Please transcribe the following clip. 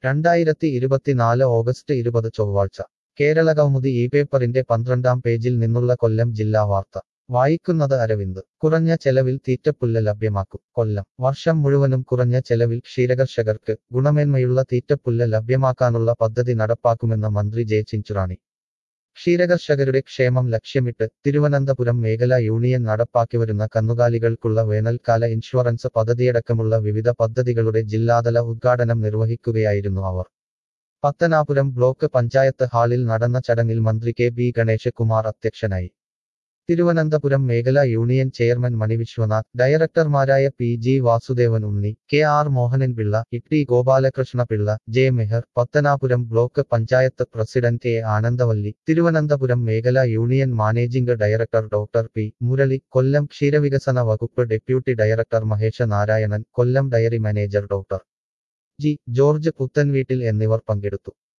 രണ്ടായിരത്തി ഇരുപത്തിനാല് ഓഗസ്റ്റ് ഇരുപത് ചൊവ്വാഴ്ച കേരള കൗമുദി ഈ പേപ്പറിന്റെ പന്ത്രണ്ടാം പേജിൽ നിന്നുള്ള കൊല്ലം ജില്ലാ വാർത്ത വായിക്കുന്നത് അരവിന്ദ് കുറഞ്ഞ ചെലവിൽ തീറ്റപ്പുല്ല് ലഭ്യമാക്കും കൊല്ലം വർഷം മുഴുവനും കുറഞ്ഞ ചെലവിൽ ക്ഷീരകർഷകർക്ക് ഗുണമേന്മയുള്ള തീറ്റപ്പുല്ല് ലഭ്യമാക്കാനുള്ള പദ്ധതി നടപ്പാക്കുമെന്ന് മന്ത്രി ജെ ചിഞ്ചുറാണി ക്ഷീരകർഷകരുടെ ക്ഷേമം ലക്ഷ്യമിട്ട് തിരുവനന്തപുരം മേഖലാ യൂണിയൻ നടപ്പാക്കിവരുന്ന കന്നുകാലികൾക്കുള്ള വേനൽക്കാല ഇൻഷുറൻസ് പദ്ധതിയടക്കമുള്ള വിവിധ പദ്ധതികളുടെ ജില്ലാതല ഉദ്ഘാടനം നിർവഹിക്കുകയായിരുന്നു അവർ പത്തനാപുരം ബ്ലോക്ക് പഞ്ചായത്ത് ഹാളിൽ നടന്ന ചടങ്ങിൽ മന്ത്രി കെ ബി ഗണേഷ് കുമാർ അധ്യക്ഷനായി തിരുവനന്തപുരം മേഖലാ യൂണിയൻ ചെയർമാൻ മണി വിശ്വനാഥ് ഡയറക്ടർമാരായ P G Vasudevan Unni K R Mohanan Pillai Itty Gopalakrishna Pillai J Meher Pathanapuram block panchayat president A Anandavalli Thiruvananthapuram മേഖലാ union managing director doctor P Murali Kollam ക്ഷീരവികസന വകുപ്പ് deputy director Mahesha Narayanan Kollam dairy manager doctor G George പുത്തൻവീട്ടിൽ എന്നിവർ പങ്കെടുത്തു